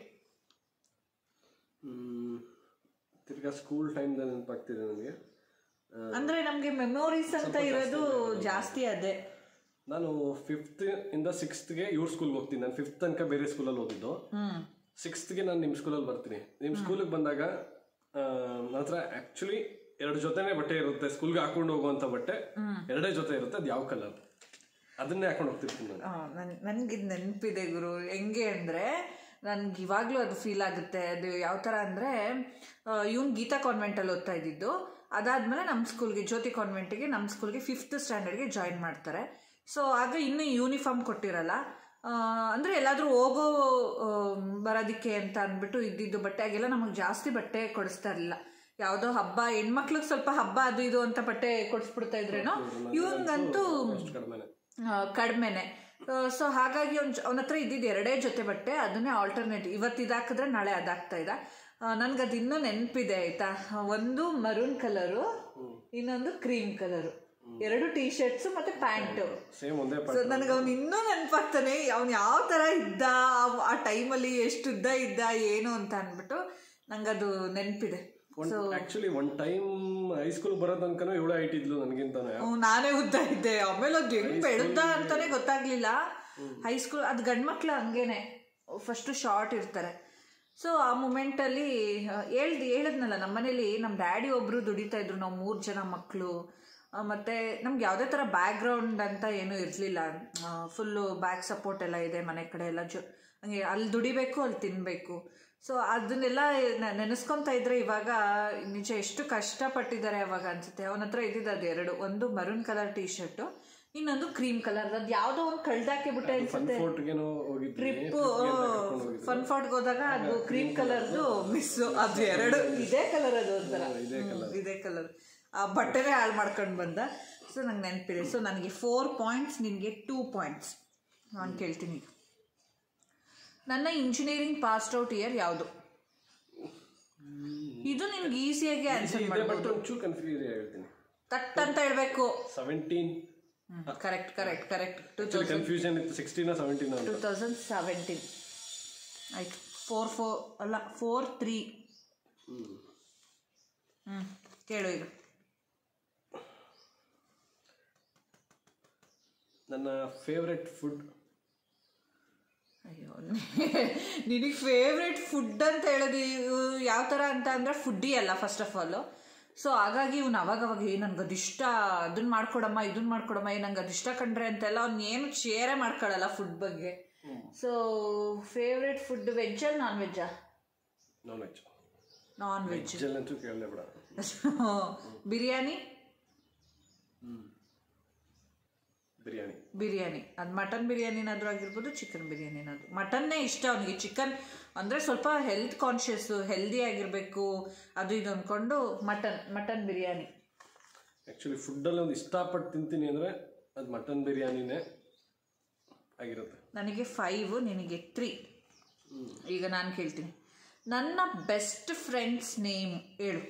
ಹ್ಮ್. ತಿರ್ಗಾ ಸ್ಕೂಲ್ ಟೈಮ್ ನೆನಪಾಗ್ತಿದೆ ನನಗೆ ಅಂದ್ರೆ ನಮ್ಗೆ ಮೆಮೊರೀಸ್ ಅಂತ ಇರೋದು ಜಾಸ್ತಿ ಅದೇ ನಾನು ಫಿಫ್ತ್ ಇಂದ ಸಿಕ್ಸ್ತ್ಗೆ ಇವ್ರ ಸ್ಕೂಲ್ಗೆ ಹೋಗ್ತೀನಿ ನಾನು ಫಿಫ್ತ್ ತನಕ ಬೇರೆ ಸ್ಕೂಲಲ್ಲಿ ಓದಿದ್ದು ಹ್ಮ್ ಸಿಕ್ಸ್ತ್ಗೆ ನಾನು ನಿಮ್ಮ ಸ್ಕೂಲಲ್ಲಿ ಬರ್ತೀನಿ ನಿಮ್ಮ ಸ್ಕೂಲಿಗೆ ಬಂದಾಗ ನನ್ನ ಹತ್ರ ಆ್ಯಕ್ಚುಲಿ ಎರಡು ಜೊತೆನೇ ಬಟ್ಟೆ ಇರುತ್ತೆ ಸ್ಕೂಲ್ಗೆ ಹಾಕೊಂಡು ಹೋಗುವಂಥ ಬಟ್ಟೆ ಎರಡೇ ಜೊತೆ ಇರುತ್ತೆ ಅದು ಯಾವ ಕಲರ್ ಅದನ್ನೇ ಹಾಕೊಂಡು ಹೋಗ್ತಿರ್ತೀನಿ ನಾನು ನನ್ ನನ್ಗಿದ್ ನೆನಪಿದೆ ಗುರು ಹೆಂಗೆ ಅಂದರೆ ನನ್ಗೆ ಇವಾಗಲೂ ಅದು ಫೀಲ್ ಆಗುತ್ತೆ ಅದು ಯಾವ ಥರ ಅಂದರೆ ಇವನು ಗೀತಾ ಕಾನ್ವೆಂಟಲ್ಲಿ ಓದ್ತಾ ಇದ್ದಿದ್ದು ಅದಾದಮೇಲೆ ನಮ್ಮ ಸ್ಕೂಲ್ಗೆ ಜ್ಯೋತಿ ಕಾನ್ವೆಂಟಿಗೆ ನಮ್ಮ ಸ್ಕೂಲ್ಗೆ ಫಿಫ್ತ್ ಸ್ಟ್ಯಾಂಡರ್ಡ್ಗೆ ಜಾಯಿನ್ ಮಾಡ್ತಾರೆ ಸೊ ಆಗ ಇನ್ನೂ ಯೂನಿಫಾರ್ಮ್ ಕೊಟ್ಟಿರಲ್ಲ ಆ, ಅಂದ್ರೆ ಎಲ್ಲಾದರೂ ಹೋಗೋ ಆ, ಬರೋದಕ್ಕೆ ಅಂತ ಅಂದ್ಬಿಟ್ಟು ಇದ್ದಿದ್ದು ಬಟ್ಟೆ ಆಗೆಲ್ಲ ನಮಗೆ ಜಾಸ್ತಿ ಬಟ್ಟೆ ಕೊಡಿಸ್ತಾ ಇರಲಿಲ್ಲ ಯಾವುದೋ ಹಬ್ಬ ಹೆಣ್ಮಕ್ಳಿಗೆ ಸ್ವಲ್ಪ ಹಬ್ಬ ಅದು ಇದು ಅಂತ ಬಟ್ಟೆ ಕೊಡಿಸ್ಬಿಡ್ತಾ ಇದ್ರೇನೋ ಇವನ್ಗಂತೂ ಅಷ್ಟು ಕಡಿಮೆನೆ ಕಡಿಮೆನೆ ಸೊ ಹಾಗಾಗಿ ಅವ್ನ ಅವನ ಹತ್ರ ಇದ್ದಿದ್ದು ಎರಡೇ ಜೊತೆ ಬಟ್ಟೆ ಅದನ್ನೇ ಆಲ್ಟರ್ನೇಟ್ ಇವತ್ತು ಇದಾಕಿದ್ರೆ ನಾಳೆ ಅದಾಗ್ತಾ ಇದ್ದ ನನ್ಗೆ ಅದು ಇನ್ನೂ ನೆನಪಿದೆ ಆಯ್ತಾ ಒಂದು ಮರೂನ್ ಕಲರು ಇನ್ನೊಂದು ಕ್ರೀಮ್ ಕಲರು ಎರಡು ಟೀ ಶರ್ಟ್ಸ್ ಮತ್ತೆ ಪ್ಯಾಂಟು ಸೇಮ್ ಒಂದೇ ಸೊ ನನಗೆ ಅವ್ನು ಇನ್ನೂ ನೆನಪಾಗ್ತಾನೆ ಅವ್ನು ಯಾವ ಥರ ಇದ್ದ ಆ- ಆ ಟೈಮಲ್ಲಿ ಎಷ್ಟು ಉದ್ದ ಇದ್ದ ಏನು ಅಂತ ಅಂದ್ಬಿಟ್ಟು ನಂಗದು ನೆನಪಿದೆ ಒಂದು ಆಕ್ಚುಲಿ ಒನ್ ಟೈಮ್ ಹೈಸ್ಕೂಲ್ ಬರೋ ತನಕನೂ ಇವಳೆ ಹೈಟ್ ಇದ್ಲು ನನಗಿಂತಾನೆ ಹ್ಮ್, ನಾನೇ ಉದ್ದ ಇದ್ದೆ ಆಮೇಲೆ ಅದು ಹೆಂಗ್ ಬೆಳೆದ ಅಂತಾನೆ ಗೊತ್ತಾಗ್ಲಿಲ್ಲ ಹೈಸ್ಕೂಲ್ ಅದು ಗಂಡ್ಮಕ್ಳು ಹಂಗೇನೆ ಫಸ್ಟ್ ಶಾರ್ಟ್ ಇರ್ತಾರೆ ಸೊ ಆ ಮೂಮೆಂಟಲ್ಲಿ ಹೇಳ್ದು ಹೇಳಿದ್ನಲ್ಲ ನಮ್ಮ ಮನೇಲಿ ನಮ್ಮ ಡ್ಯಾಡಿ ಒಬ್ರು ದುಡಿತಾ ಇದ್ರು ನಾವು ಮೂರು ಜನ ಮಕ್ಕಳು ಮತ್ತೆ ನಮ್ಗೆ ಯಾವುದೇ ಥರ ಬ್ಯಾಕ್ಗ್ರೌಂಡ್ ಅಂತ ಏನೂ ಇರಲಿಲ್ಲ ಫುಲ್ಲು ಬ್ಯಾಕ್ ಸಪೋರ್ಟ್ ಎಲ್ಲ ಇದೆ ಮನೆ ಕಡೆ ಎಲ್ಲ ಜೊ ಹಂಗೆ ಅಲ್ಲಿ ದುಡಿಬೇಕು ಅಲ್ಲಿ ತಿನ್ನಬೇಕು ಸೊ ಅದನ್ನೆಲ್ಲ ನ- ನೆನೆಸ್ಕೊಂತಾ ಇದ್ರೆ ಇವಾಗ ನಿಜ ಎಷ್ಟು ಕಷ್ಟಪಟ್ಟಿದ್ದಾರೆ ಅವಾಗ ಅನ್ಸುತ್ತೆ ಅವನ ಹತ್ರ ಇದ್ದಿದ್ದು ಅದು ಎರಡು ಒಂದು ಮರೂನ್ ಕಲರ್ ಟೀ ಶರ್ಟು ಇನ್ನೊಂದು ಕ್ರೀಮ್ ಕಲರ್ ಅದು ಯಾವುದೋ ಒಂದು ಕಳ್ದಾಕಿ ಬಿಟ್ಟೆ ಫನ್ ಅನ್ಸುತ್ತೆ ಫೋರ್ಟ್ಗೇನೋ ಹೋಗಿದ್ವಿ ಟ್ರಿಪ್ ಫನ್ ಫಾಟ್ಗೆ ಹೋದಾಗ ಅದು ಕ್ರೀಮ್ ಕಲರ್ದು ಮಿಸ್ ಅದು ಎರಡು ಇದೇ ಕಲರ್ ಅದು ಒಂಥರ ಹ್ಮ್, ಇದೇ ಕಲರ್ ಆ ಬಟ್ಟೆನೇ ಹಾಳು ಮಾಡ್ಕೊಂಡು ಬಂದ ಸೊ ನಂಗೆ ನೆನಪಿದೆ ಸೊ ನನಗೆ ಫೋರ್ ಪಾಯಿಂಟ್ಸ್ ನಿನಗೆ ಟೂ ಪಾಯಿಂಟ್ಸ್ ನಾನು ಕೇಳ್ತೀನಿ ಈಗ. ನನ್ನ ಇಂಜಿನಿಯರಿಂಗ್ ಪಾಸ್ಡ್ ಔಟ್ ಇಯರ್ ಯಾವುದು ಇದು ನಿನ್ಗೆ ಈಸಿಯಾಗಿ ಆನ್ಸರ್ ಇದೆ ಮಾಡಿ ಬಟ್ ಒಂಚೂರು ಕನ್ಫ್ಯೂಸ್ ಹೇಳ್ತೀನಿ ತಟ್ ಅಂತ ಹೇಳ್ಬೇಕು seventeen correct correct correct two actually confusion ಇತ್ತು ಸಿಕ್ಸ್ಟೀನ ಸೆವೆಂಟೀನ್ ಅಂತ ಟೂ ತೌಸಂಡ್ ಸೆವೆಂಟೀನ್ ಆಯ್ತು ಫೋರ್ ಫೋರ್ ಅಲ್ಲ ಫೋರ್ ತ್ರೀ ಹ್ಞೂ ಕೇಳು ಈಗ ನನ್ನ ಫೇವ್ರೆಟ್ ಫುಡ್ ಅಯ್ಯೋ ನಿನಗೆ ಫೇವ್ರೆಟ್ ಫುಡ್ ಅಂತ ಹೇಳೋದು ಯಾವ ಥರ ಅಂತ ಅಂದರೆ ಫುಡ್ಡಿ ಅಲ್ಲ ಫಸ್ಟ್ ಆಫ್ ಆಲು ಸೊ ಹಾಗಾಗಿ ಇವ್ನು ಅವಾಗ ಅವಾಗ ಏ ನನಗೆ ಅದಿಷ್ಟ ಅದನ್ನ ಮಾಡ್ಕೊಡಮ್ಮ ಇದನ್ನ ಮಾಡ್ಕೊಡಮ್ಮ ಏ ನಂಗೆ ಅದಿಷ್ಟ ಕಂಡ್ರೆ ಅಂತೆಲ್ಲ ಅವ್ನು ಏನು ಶೇರೇ ಮಾಡ್ಕೊಳ್ಳಲ್ಲ ಫುಡ್ ಬಗ್ಗೆ ಸೊ ಫೇವ್ರೆಟ್ ಫುಡ್ ವೆಜ್ಜಲ್ಲಿ non ವೆಜ್ಜಾ non veg non veg ವೆಜ್ಜಲ್ಲಂತೂ ಕೇಳಲೇ ಬಿಡ ಬಿರಿಯಾನಿ ಬಿರಿಯಾನಿ ಬಿರಿಯಾನಿ ಅದು ಮಟನ್ ಬಿರಿಯಾನಿನಾದ್ರೂ ಆಗಿರ್ಬೋದು ಚಿಕನ್ ಬಿರಿಯಾನಿನಾದ್ರು ಮಟನ್ನೇ ಇಷ್ಟ ಅವನಿಗೆ ಚಿಕನ್ ಅಂದರೆ ಸ್ವಲ್ಪ ಹೆಲ್ತ್ ಕಾನ್ಷಿಯಸ್ಸು ಹೆಲ್ದಿ ಆಗಿರಬೇಕು ಅದು ಇದು ಅಂದ್ಕೊಂಡು ಮಟನ್ ಮಟನ್ ಬಿರಿಯಾನಿ ಆ್ಯಕ್ಚುಲಿ ಫುಡ್ಡಲ್ಲಿ ಒಂದು ಇಷ್ಟಪಟ್ಟು ತಿಂತೀನಿ ಅಂದರೆ ಅದು ಮಟನ್ ಬಿರಿಯಾನಿನೇ ಆಗಿರುತ್ತೆ ನನಗೆ ಫೈವ್ ನಿನಗೆ ತ್ರೀ ಈಗ ನಾನು ಕೇಳ್ತೀನಿ ನನ್ನ ಬೆಸ್ಟ್ ಫ್ರೆಂಡ್ಸ್ ನೇಮ್ ಹೇಳು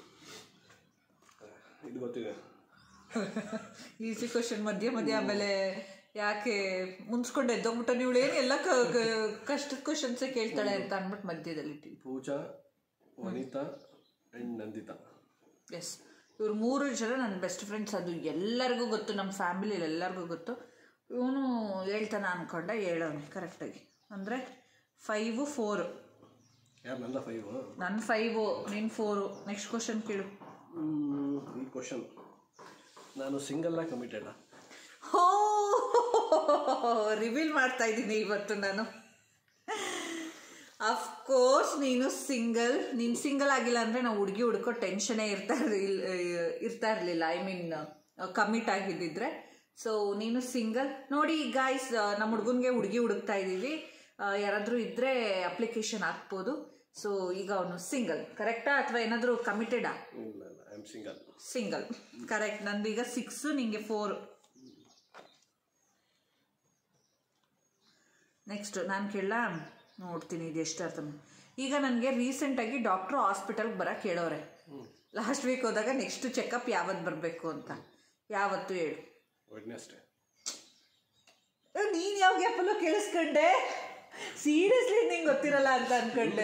ಇದು ಗೊತ್ತಿದೆ ಈಸಿ ಕ್ವಶನ್ ಮಧ್ಯ ಮಧ್ಯ ಆಮೇಲೆ ಯಾಕೆ ಮುನ್ಸ್ಕೊಂಡು ಎದ್ದೋಗ್ಬಿಟ್ಟು ನೀವು ಏನು ಎಲ್ಲ ಕ- ಕ- ಕಷ್ಟದ ಕ್ವಶನ್ಸೇ ಕೇಳ್ತಾಳೆ ಅಂತ ಅಂದ್ಬಿಟ್ಟು ಮಧ್ಯದಲ್ಲಿ ಇಟ್ಟಿವಿ ಪೂಜಾ ವನಿತಾ ಆ್ಯಂಡ್ ನಂದಿತಾ ಎಸ್ ಇವ್ರು ಮೂರು ಜನ ನನ್ನ ಬೆಸ್ಟ್ ಫ್ರೆಂಡ್ಸ್ ಅದು ಎಲ್ಲರಿಗೂ ಗೊತ್ತು ನಮ್ಮ ಫ್ಯಾಮಿಲಿಯಲ್ಲಿ ಎಲ್ಲರಿಗೂ ಗೊತ್ತು ಇವನು ಹೇಳ್ತಾನೆ ಅನ್ಕೊಂಡ ಹೇಳೋನು ಕರೆಕ್ಟಾಗಿ ಅಂದರೆ ಫೈವು ಫೋರು ಯಾರು ನಂದ ಫೈವ್ ನನ್ನ ಫೈವು ನೀನು ಫೋರು ನೆಕ್ಸ್ಟ್ ಕ್ವಶನ್ ಕೇಳು ಈ ಕ್ವಶನ್ ನಾನು ಸಿಂಗಲ್ಲ ಕಮಿಟೆಡಾ ಹೋ ರಿವೀಲ್ ಮಾಡ್ತಾ ಇದ್ದೀನಿ ಇವತ್ತು ನಾನು ಅಫ್ಕೋರ್ಸ್ ನೀನು ಸಿಂಗಲ್ ನೀನು ಸಿಂಗಲ್ ಆಗಿಲ್ಲ ಅಂದರೆ ನಾವು ಹುಡುಗಿ ಹುಡ್ಕೋ ಟೆನ್ಷನೇ ಇರ್ತಾ ಇರ್ಲಿಲ್ಲ ಇರ್ತಾ ಇರಲಿಲ್ಲ ಐ ಮೀನ್ ಕಮಿಟ್ ಆಗಿದ್ದಿದ್ರೆ ಸೊ ನೀನು ಸಿಂಗಲ್ ನೋಡಿ ಗಾಯ್ಸ್ ನಮ್ಮ ಹುಡುಗನ್ಗೆ ಹುಡುಗಿ ಹುಡುಕ್ತಾ ಇದ್ದೀವಿ ಯಾರಾದರೂ ಇದ್ದರೆ ಅಪ್ಲಿಕೇಶನ್ ಹಾಕ್ಬೋದು ಸೊ ಈಗ ಅವನು ಸಿಂಗಲ್ ಕರೆಕ್ಟಾ ಅಥವಾ ಏನಾದರೂ ಕಮಿಟೆಡಾ ಇಲ್ಲ ಇಲ್ಲ I am single single correct ನಂದು ಈಗ ಸಿಕ್ಸು ನಿಂಗೆ ಫೋರು ನೆಕ್ಸ್ಟ್ ನಾನು ಕೇಳ ನೋಡ್ತೀನಿ ಇದು ಎಷ್ಟು ಅರ್ಥ ಮಾಡ್- ಈಗ ನನಗೆ ರೀಸೆಂಟಾಗಿ ಡಾಕ್ಟ್ರು ಹಾಸ್ಪಿಟಲ್ಗೆ ಬರೋಕ್ಕೆ ಹೇಳೋರೆ ಲಾಸ್ಟ್ ವೀಕ್ ಹೋದಾಗ ನೆಕ್ಸ್ಟ್ ಚೆಕಪ್ ಯಾವತ್ತು ಬರಬೇಕು ಅಂತ ಯಾವತ್ತು ಹೇಳು ವೆಡ್ನೆಸ್ಡೇ ನೀನು ಯಾವ ಗ್ಯಾಪಲ್ಲೂ ಕೇಳಿಸ್ಕೊಂಡೆ ಸೀರಿಯಸ್ಲಿ ನಿಂಗೆ ಗೊತ್ತಿರಲ್ಲ ಅಂತ ಅನ್ಕೊಂಡೆ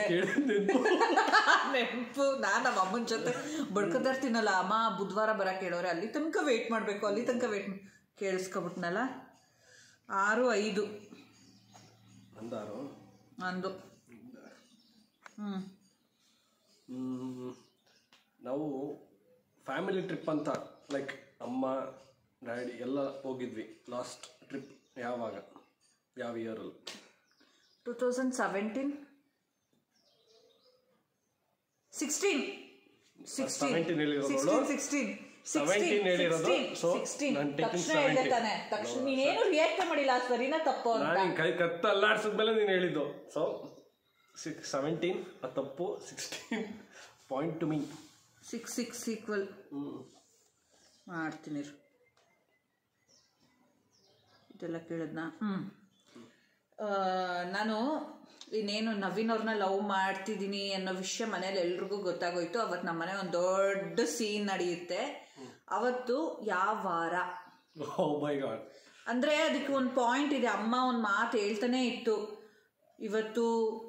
ನೆನಪು ನಾನು ನಮ್ಮ ಅಮ್ಮನ ಜೊತೆ ಬಡ್ಕೊತಾ ಇರ್ತೀನಲ್ಲ ಅಮ್ಮ ಬುಧವಾರ ಬರಕ್ಕೆ ಹೇಳೋರೆ ಅಲ್ಲಿ ತನಕ ವೆಯ್ಟ್ ಮಾಡಬೇಕು ಅಲ್ಲಿ ತನಕ ವೆಯ್ಟ್ ಕೇಳಿಸ್ಕೊಬಿಟ್ನಲ್ಲ ಆರು ಐದು ಅಂದಾರು ಅಂದು ಹ್ಞೂ ಮ್ಮ್. ನಾವು ಫ್ಯಾಮಿಲಿ ಟ್ರಿಪ್ ಅಂತ ಲೈಕ್ ಅಮ್ಮ ಡ್ಯಾಡಿ ಎಲ್ಲ ಹೋಗಿದ್ವಿ ಲಾಸ್ಟ್ ಟ್ರಿಪ್ ಯಾವಾಗ ಯಾವ ಇಯರಲ್ಲಿ two thousand seventeen sixteen sixteen 17 ಹೇಳಿರೋದು ಸಿಕ್ಸ್ಟೀನ್ ಅವಳು. ಸಿಕ್ಸ್ಟೀನ್ 17 ಹೇಳಿರೋದು. So, ಸಿಕ್ಸ್ಟೀನ್ ನಾನು taking ತಕ್ಷಣ ಹೇಳಿದೆ 17. ತಾನೆ ತಕ್ಷಣ ನೀನೇನು ರಿಯಾಕ್ಟ್ ಮಾಡಿಲ್ಲ ಸರಿನಾ ತಪ್ಪು ಅಂತ ನಾನು ಹಿಂಗೆ ಕೈ ಕತ್ತು ಅಲ್ಲಾಡ್ಸಿದ್ಮೇಲೆ ನೀನು ಹೇಳಿದ್ದು ಸೊ ಸಿಕ್ಸ್ ಸೆವೆಂಟೀನ್ ತಪ್ಪು sixteen point to me six six equal ಮಾಡ್ತೀನಿ ಇರು. ಇದೆಲ್ಲ ಕೇಳಿದ್ನಾ ಹ್ಞೂ ನಾನು ಇನ್ನೇನು ನವೀನ್ ಅವ್ರನ್ನ ಲವ್ ಮಾಡ್ತಿದ್ದೀನಿ ಅನ್ನೋ ವಿಷಯ ಮನೇಲಿ ಎಲ್ರಿಗೂ ಗೊತ್ತಾಗೋಯ್ತು ಅವತ್ತು ನಮ್ಮ ಮನೆ ಒಂದು ದೊಡ್ಡ ಸೀನ್ ನಡೆಯುತ್ತೆ ಅವತ್ತು ಯಾವ ವಾರ ಓ ಮೈ ಗಾಡ್ ಅಂದರೆ ಅದಕ್ಕೆ ಒಂದು ಪಾಯಿಂಟ್ ಇದೆ ಅಮ್ಮ ಒಂದು ಮಾತು ಹೇಳ್ತಾನೆ ಇತ್ತು ಇವತ್ತು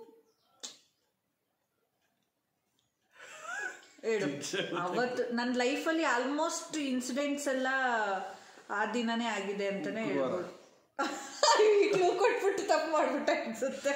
ಹೇಳು ಅವತ್ತು ನನ್ನ ಲೈಫಲ್ಲಿ ಆಲ್ಮೋಸ್ಟ್ ಇನ್ಸಿಡೆಂಟ್ಸ್ ಎಲ್ಲ ಆ ದಿನನೇ ಆಗಿದೆ ಅಂತಾನೆ ಹೇಳ್ಬೋದು ಕ್ಲೂ ಕೊಟ್ಬಿಟ್ಟು ತಪ್ಪು ಮಾಡ್ಬಿಟ್ಟೆ ಅನ್ಸುತ್ತೆ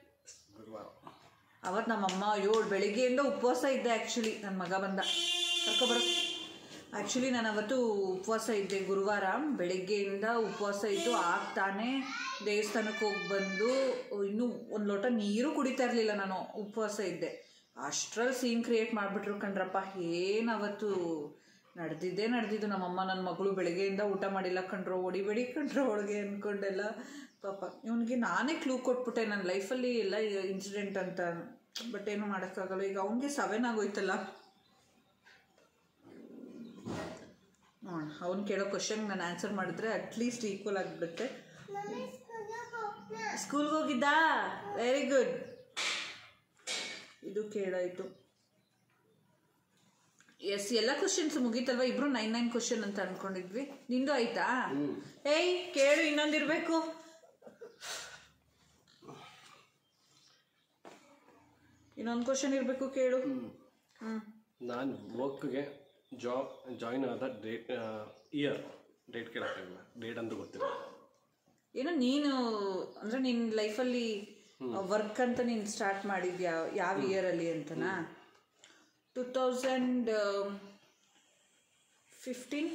ಅವತ್ತು ನಮ್ಮಮ್ಮ ಏಳು ಬೆಳಿಗ್ಗೆಯಿಂದ ಉಪವಾಸ ಇದ್ದೆ ಆ್ಯಕ್ಚುಲಿ ನನ್ನ ಮಗ ಬಂದ ಕರ್ಕೊಬರೋ ಆ್ಯಕ್ಚುಲಿ ನಾನು ಅವತ್ತು ಉಪವಾಸ ಇದ್ದೆ ಗುರುವಾರ ಬೆಳಿಗ್ಗೆಯಿಂದ ಉಪವಾಸ ಇದ್ದು ಆಗ್ತಾನೆ ದೇವಸ್ಥಾನಕ್ಕೆ ಹೋಗಿ ಬಂದು ಇನ್ನೂ ಒಂದು ಲೋಟ ನೀರು ಕುಡಿತಾ ಇರಲಿಲ್ಲ ನಾನು ಉಪವಾಸ ಇದ್ದೆ ಅಷ್ಟ್ರಲ್ಲಿ ಸೀನ್ ಕ್ರಿಯೇಟ್ ಮಾಡಿಬಿಟ್ರು ಕಣ್ರಪ್ಪ ಏನು ಅವತ್ತು ನಡೆದಿದ್ದೇ ನಡೆದಿದ್ದು ನಮ್ಮಮ್ಮ ನನ್ನ ಮಗಳು ಬೆಳಗ್ಗೆಯಿಂದ ಊಟ ಮಾಡಿಲ್ಲ ಕಣ್ರೋ ಹೊಡಿಬೇಡಿ ಕಣ್ರೋ ಒಳಗೆ ಅಂದ್ಕೊಂಡೆಲ್ಲ ಪಾಪ ಇವನಿಗೆ ನಾನೇ ಕ್ಲೂ ಕೊಟ್ಬಿಟ್ಟೆ ನನ್ನ ಲೈಫಲ್ಲಿ ಎಲ್ಲ ಇನ್ಸಿಡೆಂಟ್ ಅಂತ ಬಟ್ ಏನು ಮಾಡೋಕ್ಕಾಗಲ್ಲ ಈಗ ಅವನಿಗೆ ಸೆವೆನ್ ಆಗೋಯ್ತಲ್ಲ ನೋಡೋಣ ಅವ್ನು ಕೇಳೋ ಕ್ವಶನ್ ನಾನು ಆನ್ಸರ್ ಮಾಡಿದ್ರೆ ಅಟ್ಲೀಸ್ಟ್ ಈಕ್ವಲ್ ಆಗಿಬಿಡುತ್ತೆ ಸ್ಕೂಲ್ಗೆ ಹೋಗಿದ್ದಾ ವೆರಿ ಗುಡ್ ಇದು ಕೇಳಾಯಿತು ಎಸ್ ಎಲ್ಲ ಕ್ವಶನ್ಸ್ ಮುಗೀತಲ್ವಾ ಇಬ್ರು ನೈನ್ ನೈನ್ ಕ್ವಶನ್ ಅಂತ ಅನ್ಕೊಂಡಿದ್ವಿ ನಿಂದು ಆಯ್ತಾ ಏಯ್ ಕೇಳು ಇನ್ನೊಂದಿರ್ಬೇಕು ಇನ್ನೊಂದು ಕ್ವಶನ್ ಇರಬೇಕು ಕೇಳು ಹ್ಞೂ ನಾನು ವರ್ಕ್ಗೆ ಜಾಬ್ ಜಾಯಿನ್ ಆದ ಡೇಟ್ ಇಯರ್ ಡೇಟ್ ಕೇಳೋಕ್ಕಾಗಲ್ಲ ಡೇಟ್ ಅಂತ ಗೊತ್ತಿಲ್ಲ ಏನೋ ನೀನು ಅಂದ್ರೆ ನಿನ್ನ ಲೈಫಲ್ಲಿ ವರ್ಕ್ ಅಂತ ನೀನು ಸ್ಟಾರ್ಟ್ ಮಾಡಿದ್ಯಾ ಯಾವ ಇಯರಲ್ಲಿ ಅಂತನಾ ಟೂ ತೌಸಂಡ್ ಫಿಫ್ಟೀನ್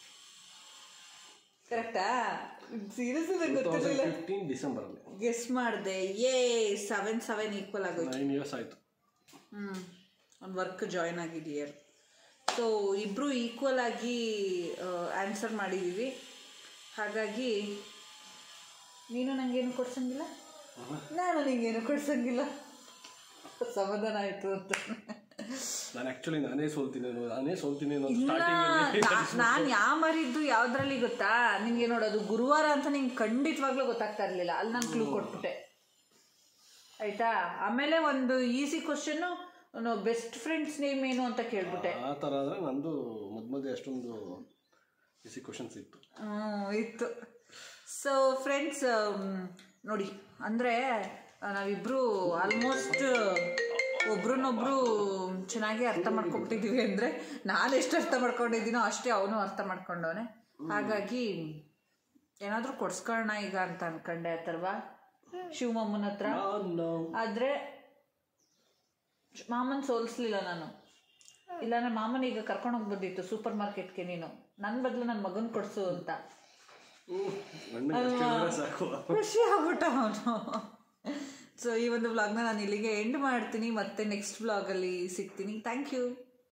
ಕರೆಕ್ಟಾ ಸೀರಿಯಸ್ ಗೊತ್ತಿರಲಿಲ್ಲ ಫಿಫ್ಟೀನ್ ಡಿಸೆಂಬರಲ್ಲಿ ಗೆಸ್ ಮಾಡಿದೆ ಏ ಸೆವೆನ್ ಸೆವೆನ್ ಈಕ್ವಲ್ ಆಗೋಯ್ತು ನೈನ್ ಇಯರ್ಸ್ ಆಯಿತು ಹ್ಞೂ ಒಂದು ವರ್ಕ್ ಜಾಯ್ನ್ ಆಗಿದ್ದು ಇಯರ್ ಸೊ ಇಬ್ಬರು ಈಕ್ವಲ್ ಆಗಿ ಆನ್ಸರ್ ಮಾಡಿದ್ದೀವಿ ಹಾಗಾಗಿ ನೀನು ನನಗೇನು ಕೊಡ್ಸಂಗಿಲ್ಲ ನಾನು ನಿಂಗೇನು ಕೊಡ್ಸಂಗಿಲ್ಲ ಸಮಾಧಾನ ಆಯಿತು ಅಂತ ನಾನು ಆಕ್ಚುಲಿ ನಾನೇ ಸೋಲ್ತೀನಿ ಅನ್ನೋ ನಾನೇ ಸೋಲ್ತೀನಿ ಅನ್ನೋ ಇಲ್ಲ ಸ್ಟಾರ್ಟಿಂಗ್ ನಾನು ಯಾವ ಮರಿದ್ದು ಯಾವ್ದ್ರಲ್ಲಿ ಗೊತ್ತಾ ನಿಂಗೆ ನೋಡೋದು ಗುರುವಾರ ಅಂತ ನಿಂಗೆ ಖಂಡಿತವಾಗ್ಲೂ ಗೊತ್ತಾಗ್ತಾ ಇರಲಿಲ್ಲ ಅಲ್ಲಿ ನಾನು ಕ್ಲೂ ಕೊಟ್ಬಿಟ್ಟೆ ಆಯ್ತಾ ಆಮೇಲೆ ಒಂದು easy question best friends name ಏನು ಅಂತ ಕೇಳ್ಬಿಟ್ಟೆ ಆ ಥರ ಆದರೆ ನಂದು ಮಧ್ಯ ಮಧ್ಯೆ ಅಷ್ಟೊಂದು ಈಸಿ ಕ್ವಶನ್ಸ್ ಇತ್ತು ಹ್ಮ್, ಇತ್ತು ಸೊ ಫ್ರೆಂಡ್ಸ್ ನೋಡಿ ಅಂದರೆ ನಾವಿಬ್ಬರು ಆಲ್ಮೋಸ್ಟ್ ಒಬ್ರನ್ನೊಬ್ರು ಚೆನ್ನಾಗಿ ಅರ್ಥ ಮಾಡ್ಕೊಬಿಟ್ಟಿದ್ದೀವಿ ಅಂದರೆ ನಾನು ಎಷ್ಟು ಅರ್ಥ ಮಾಡ್ಕೊಂಡಿದ್ದೀನೋ ಅಷ್ಟೇ ಅವನು ಅರ್ಥ ಮಾಡ್ಕೊಂಡವನೆ ಹಾಗಾಗಿ ಏನಾದರೂ ಕೊಡ್ಸ್ಕೊಳ್ಳೋಣ ಈಗ ಅಂತ ಅನ್ಕೊಂಡೆ ಆತಲ್ವಾ ಶಿವಮಮ್ಮನ ಹತ್ರ ನಾನು ಆದರೆ ಮಾಮನ್ ಸೋಲಿಸ್ಲಿಲ್ಲ ನಾನು ಇಲ್ಲಾಂದ್ರೆ ಮಾಮನ ಈಗ ಕರ್ಕೊಂಡು ಹೋಗ್ಬೋದಿತ್ತು ಸೂಪರ್ ಮಾರ್ಕೆಟ್ಗೆ ನೀನು ನನ್ನ ಬದಲು ನನ್ನ ಮಗನ ಕೊಡ್ಸು ಅಂತ ಅಣ್ಣ ಅಷ್ಟು ಹೇಳಿದ್ರೆ ಸಾಕು ಖುಷಿ ಆಗ್ಬಿಟ್ಟ ಅವನು ಸೊ ಈ ಒಂದು ವ್ಲಾಗ್ನ ನಾನು ಇಲ್ಲಿಗೆ ಎಂಡ್ ಮಾಡ್ತೀನಿ ಮತ್ತೆ ನೆಕ್ಸ್ಟ್ ವ್ಲಾಗಲ್ಲಿ ಸಿಗ್ತೀನಿ ಥ್ಯಾಂಕ್ ಯು